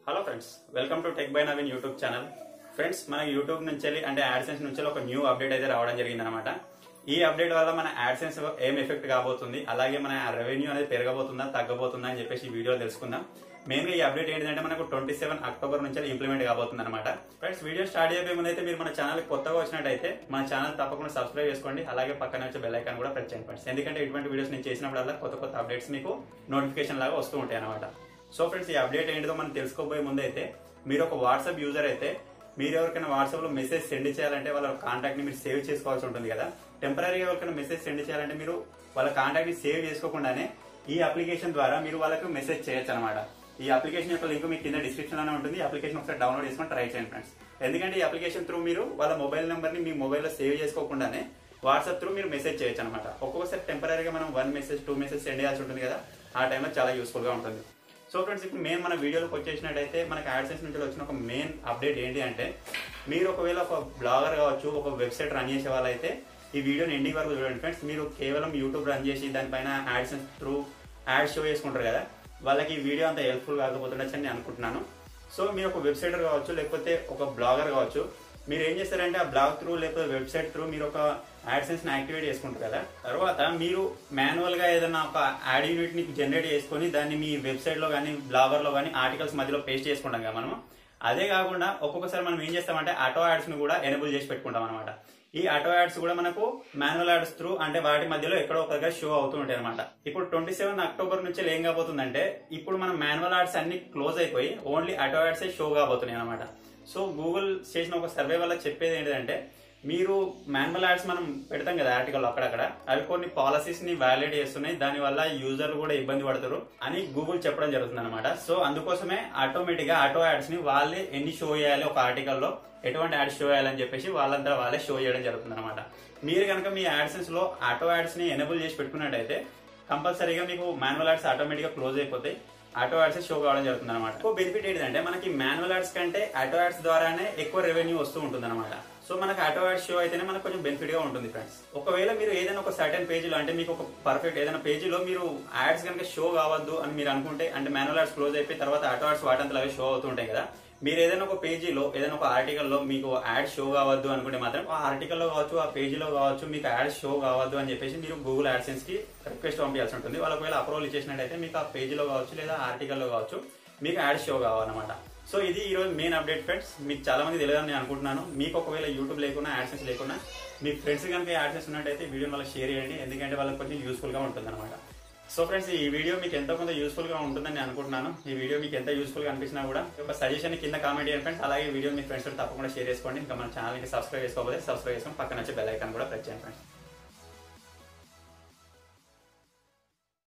hello friends welcome to tech by Naveen YouTube channel friends మన YouTube నుంచి వెళ్ళి అంటే యాడ్సెన్స్ నుంచి వెళ్ళి ఒక న్యూ అప్డేట్ అయితే రావడం జరిగింది అనమాట ఈ అప్డేట్ వల్ల మన యాడ్సెన్స్ ఏం ఎఫెక్ట్ కాబోతుంది అలాగే మన రెవెన్యూ అనేది పెరగబోతుందా తగ్గబోతుందా అని చెప్పేసి ఈ వీడియోలో తెలుసుకుందాం మెయిన్ గా ఈ అప్డేట్ ఏంటంటే మనకు ట్వంటీ సెవెన్ అక్టోబర్ నుంచి ఇంప్లిమెంట్ కాబోతుంది అనమాట ఫ్రెండ్స్ వీడియో స్టార్ట్ చేయబోయే ముందు అయితే మీరు మన ఛానల్ కొత్తగా వచ్చినట్టయితే మన ఛానల్ తప్పకుండా సబ్స్క్రైబ్ చేసుకోండి అలాగే పక్కన వచ్చే బెల్ ఐకాన్ కూడా ప్రెస్ చేయండి ఫ్రెండ్స్ ఎందుకంటే ఇటువంటి వీడియోస్ నేను చేసినప్పుడల్లా కొత్త కొత్త అప్డేట్స్ మీకు నోటిఫికేషన్ లాగా వస్తూ ఉంటాయి అనమాట సో ఫ్రెండ్స్ ఈ అప్డేట్ ఏంటిదో మనం తెలుసుకోబోయే ముందు అయితే మీరు ఒక వాట్సాప్ యూజర్ అయితే మీరు ఎవరికైనా వాట్సాప్ లో మెసేజ్ సెండ్ చేయాలంటే వాళ్ళ కాంటాక్ట్ ని మీరు సేవ్ చేసుకోవాల్సి ఉంటుంది కదా టెంపరీగా ఎవరికైనా మెసేజ్ సెండ్ చేయాలంటే మీరు వాళ్ళ కాంటాక్ట్ ని సేవ్ చేసుకోకుండానే ఈ అప్లికేషన్ ద్వారా మీరు వాళ్ళకి మెసేజ్ చేయొచ్చు అనమాట ఈ అప్లికేషన్ యొక్క లింక్ మీకు కింద డిస్క్రిప్షన్ లోనే ఉంటుంది ఈ అప్లికేషన్ ఒకసారి డౌన్లోడ్ చేసుకొని ట్రై చేయండి ఫ్రెండ్స్ ఎందుకంటే ఈ అప్లికేషన్ త్రూ మీరు వాళ్ళ మొబైల్ నెంబర్ ని మీ మొబైల్లో సేవ్ చేసుకోకుండానే వాట్సాప్ త్రూ మీరు మెసేజ్ చేయొచ్చు అనమాట ఒక్కొక్కసారి టెంపరీగా మనం one message two message send చేయాల్సి ఉంటుంది కదా ఆ టైంలో చాలా యూస్ఫుల్ గా ఉంటుంది సో ఫ్రెండ్స్ ఇప్పుడు మెయిన్ మన వీడియోలోకి వచ్చేసినట్టయితే మనకి యాడ్సెన్స్ నుంచి వచ్చిన ఒక మెయిన్ అప్డేట్ ఏంటి అంటే మీరు ఒకవేళ ఒక బ్లాగర్ కావచ్చు ఒక వెబ్సైట్ రన్ చేసే వాళ్ళైతే ఈ వీడియోని ఎండింగ్ వరకు చూడండి ఫ్రెండ్స్ మీరు కేవలం యూట్యూబ్ రన్ చేసి దానిపైన యాడ్సెన్స్ త్రూ యాడ్ షో చేసుకుంటారు కదా వాళ్ళకి ఈ వీడియో అంత హెల్ప్ఫుల్ కాకపోతుండొచ్చు అని నేను అనుకుంటున్నాను సో మీరు ఒక వెబ్సైటర్ కావచ్చు లేకపోతే ఒక బ్లాగర్ కావచ్చు మీరు ఏం చేస్తారంటే ఆ బ్లాగ్ త్రూ లేకపోతే వెబ్సైట్ త్రూ మీరు ఒక యాడ్సెన్స్ ని యాక్టివేట్ చేసుకుంటారు కదా తర్వాత మీరు మాన్యువల్ గా ఏదైనా ఒక యాడ్ యూనిట్ ని జనరేట్ చేసుకొని దాన్ని మీ వెబ్సైట్ లో కానీ బ్లాగర్ లో కానీ ఆర్టికల్స్ మధ్యలో పేస్ట్ చేసుకుంటాం కదా మనం అదే కాకుండా ఒక్కొక్కసారి మనం ఏం చేస్తామంటే ఆటో యాడ్స్ ని కూడా ఎనేబుల్ చేసి పెట్టుకుంటాం అనమాట ఈ ఆటో యాడ్స్ కూడా మనకు మాన్యువల్ యాడ్స్ త్రూ అంటే వాటి మధ్యలో ఎక్కడో ఒక దగ్గర షో అవుతూ ఉంటాయి అనమాట ఇప్పుడు ట్వంటీ సెవెన్ అక్టోబర్ నుంచి ఏం కాబోతుందంటే ఇప్పుడు మన మాన్యువల్ యాడ్స్ అన్ని క్లోజ్ అయిపోయి ఓన్లీ ఆటో యాడ్స్ షో కాబోతున్నాయి అనమాట సో గూగుల్ చేసిన ఒక సర్వే వల్ల చెప్పేది ఏంటంటే మీరు మాన్యువల్ యాడ్స్ మనం పెడతాం కదా ఆర్టికల్ అక్కడక్కడ అవి కొన్ని పాలసీస్ ని వ్యాలిడేట్ చేస్తున్నాయి దాని వల్ల యూజర్లు కూడా ఇబ్బంది పడతారు అని గూగుల్ చెప్పడం జరుగుతుంది అనమాట సో అందుకోసమే ఆటోమేటిక్ గా ఆటో యాడ్స్ ని వాళ్ళే ఎన్ని షో చేయాలి ఒక ఆర్టికల్ లో ఎటువంటి యాడ్స్ షో చేయాలని చెప్పేసి వాళ్ళంతా వాళ్ళే షో చేయడం జరుగుతుంది అనమాట మీరు కనుక మీ యాడ్సెన్స్ లో ఆటో యాడ్స్ ని ఎనేబుల్ చేసి పెట్టుకున్నట్టయితే కంపల్సరీగా మీకు మాన్యువల్ యాడ్స్ ఆటోమేటిక్ గా క్లోజ్ అయిపోతాయి ఆటో యాడ్స్ షో కావడం జరుగుతుంది అనమాట ఎక్కువ బెనిఫిట్ ఏంటంటే మనకి మాన్యువల్ యాడ్స్ కంటే ఆటో యాడ్స్ ద్వారానే ఎక్కువ రెవెన్యూ వస్తూ ఉంటుంది అనమాట సో మనకి ఆటో యాడ్స్ షో అయితేనే మనకు కొంచెం బెనిఫిట్ గా ఉంటుంది ఫ్రెండ్స్ ఒకవేళ మీరు ఏదైనా ఒక సర్టెన్ పేజీలో అంటే మీకు ఒక పర్ఫెక్ట్ ఏదైనా పేజీలో మీరు యాడ్స్ కనుక షో కావద్దు అని మీరు అనుకుంటే అంటే మాన్యువల్ యాడ్స్ క్లోజ్ అయిపోయి తర్వాత ఆటో యాడ్స్ వాటంతలో అవి షో అవుతుంటాయి కదా మీరు ఏదైనా ఒక పేజీలో ఏదైనా ఒక ఆర్టికల్లో మీకు యాడ్ షో కావద్దు అనుకుంటే మాత్రం ఆ ఆర్టికల్లో కావచ్చు ఆ పేజీలో కావచ్చు మీకు యాడ్ షో కావద్దు అని చెప్పేసి మీరు గూగుల్ యాడ్సెన్స్ కి రిక్వెస్ట్ పంపించాల్సి ఉంటుంది వాళ్ళ ఒకవేళ అప్రూవల్ ఇచ్చేసినట్టయితే మీకు ఆ పేజీలో కావచ్చు లేదా ఆర్టికల్లో కావచ్చు మీకు యాడ్ షో కావాలన్నమాట సో ఇది ఈ రోజు మెయిన్ అప్డేట్ ఫ్రెండ్స్ మీకు చాలా మంది తెలియదని నేను అనుకుంటున్నాను మీకు ఒకవేళ యూట్యూబ్ లేకున్నా యాడ్సెన్స్ లేకున్నా మీ ఫ్రెండ్స్ కనుక యాడ్సెన్స్ ఉన్నట్టయితే వీడియో వాళ్ళకి షేర్ చేయండి ఎందుకంటే వాళ్ళకి కొంచెం యూస్ఫుల్ గా ఉంటుంది అనమాట సో ఫ్రెండ్స్ ఈ వీడియో మీకు ఎంతో కొంత యూస్ఫుల్ గా ఉంటుందని నేను అనుకుంటున్నాను ఈ వీడియో మీకు ఎంత యూస్ఫుల్ గా అనిపించినా కూడా ఒక సజెషన్ కింద కామెంట్ చేయండి ఫ్రెండ్స్ అలాగే వీడియో మీ ఫ్రెండ్స్ తప్పకుండా షేర్ చేసుకోండి ఇంకా మన ఛానల్ కి సబ్స్క్రైబ్ చేసుకోకపోతే సబ్స్క్రైబ్ చేసుకొని పక్కన వచ్చే బెల్ ఐకాన్ కూడా ప్రెస్ చేయండి ఫ్రెండ్స్